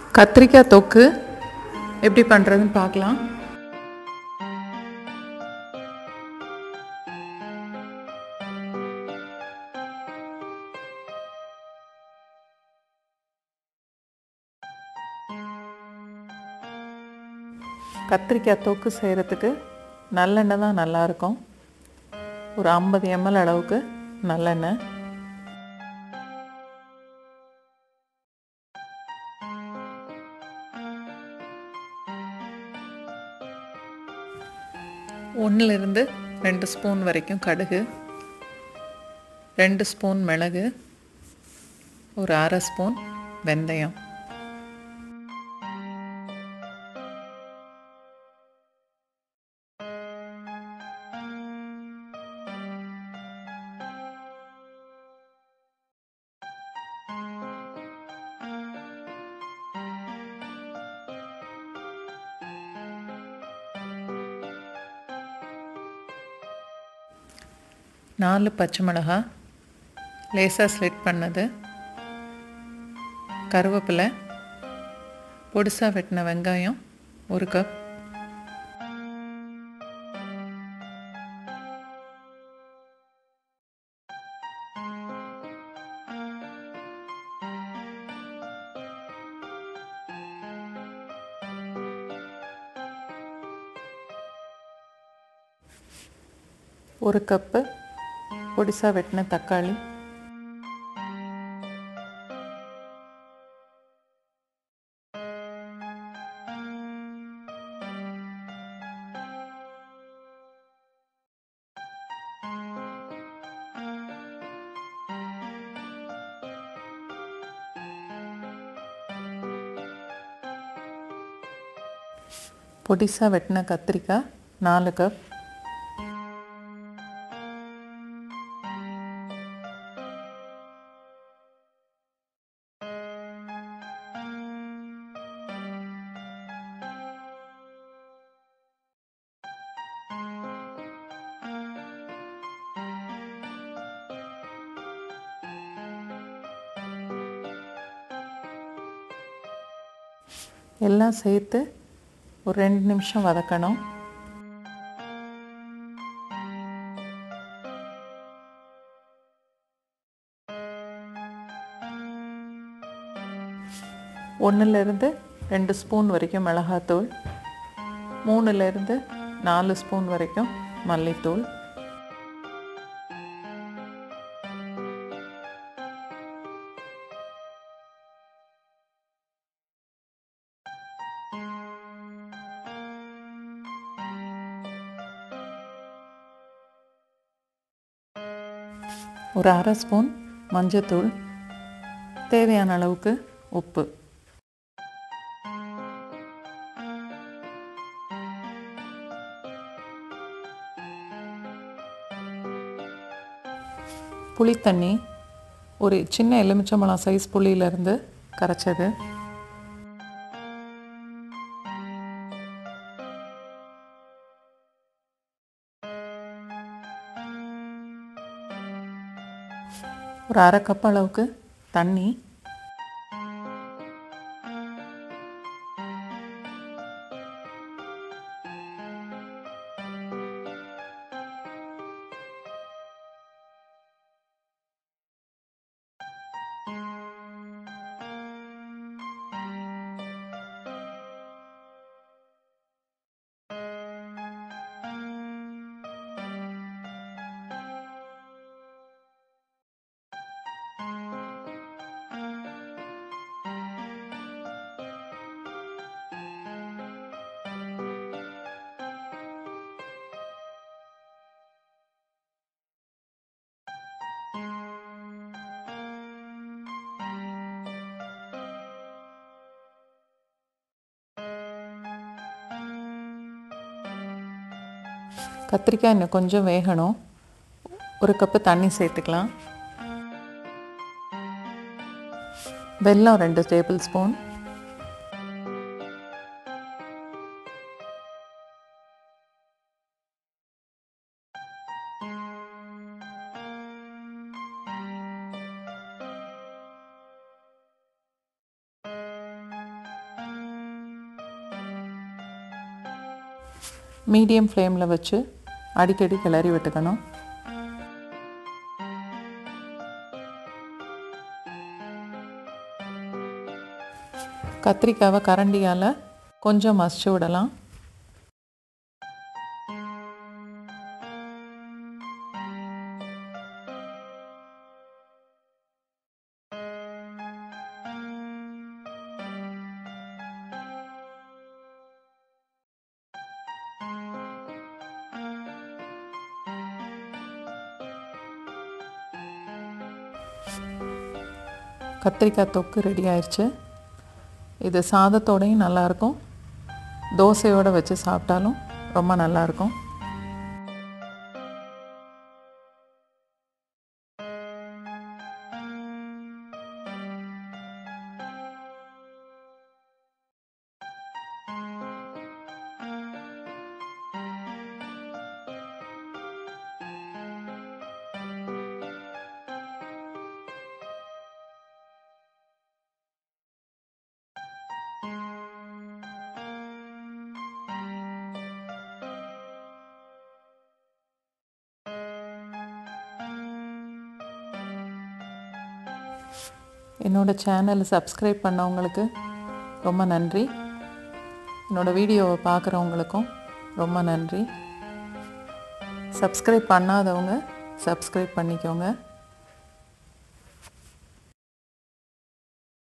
கத்திரிக்காய் தொக்கு எப்படி பண்ணுறதுன்னு பார்க்கலாம் கத்திரிக்காய் தொக்கு செய்கிறதுக்கு நல்லெண்ணெய் தான் நல்லாயிருக்கும் ஒரு ஐம்பது எம்எல் அளவுக்கு நல்லெண்ணெய் ஒன்றிலிருந்து ரெண்டு ஸ்பூன் வரைக்கும் கடுகு ரெண்டு ஸ்பூன் மிளகு ஒரு அரை ஸ்பூன் வெந்தயம் நாலு பச்சை மிளகாய் லேசாக ஸ்லிட் பண்ணது கருவேப்பிலை பொடிசாக வெட்டின வெங்காயம் ஒரு கப் ஒரு கப்பு பொடிசாக வெட்டின தக்காளி பொடிசாக வெட்டின கத்திரிக்காய் நாலு கப் எல்லாம் சேர்த்து ஒரு ரெண்டு நிமிஷம் வதக்கணும் ஒன்றுலேருந்து ரெண்டு ஸ்பூன் வரைக்கும் மிளகாத்தூள் மூணுலேருந்து நாலு ஸ்பூன் வரைக்கும் மல்லித்தூள் ஒரு அரை ஸ்பூன் மஞ்சத்தூள் தேவையான அளவுக்கு உப்பு புளித்தண்ணி ஒரு சின்ன எலுமிச்சம்பழம் சைஸ் புளியிலேருந்து கரைச்சது ஒரு அரை கப் அளவுக்கு தண்ணி கத்திரிக்காய் இன்னும் கொஞ்சம் வேகணும் ஒரு கப்பு தண்ணி சேர்த்துக்கலாம் வெல்லம் ரெண்டு டேபிள் ஸ்பூன் மீடியம் ஃப்ளேமில் வச்சு அடிக்கடி கிளறி விட்டுக்கணும் கத்திரிக்காவை கரண்டியால் கொஞ்சம் மசிச்சு விடலாம் கத்திரிக்காய் தொக்கு ரெடி ஆயிடுச்சு இது சாதத்தோடையும் நல்லாயிருக்கும் தோசையோடு வச்சு சாப்பிட்டாலும் ரொம்ப நல்லாயிருக்கும் என்னோட சேனலை சப்ஸ்கிரைப் பண்ணவங்களுக்கு ரொம்ப நன்றி என்னோடய வீடியோவை பார்க்குறவங்களுக்கும் ரொம்ப நன்றி சப்ஸ்கிரைப் பண்ணாதவங்க சப்ஸ்கிரைப் பண்ணிக்கோங்க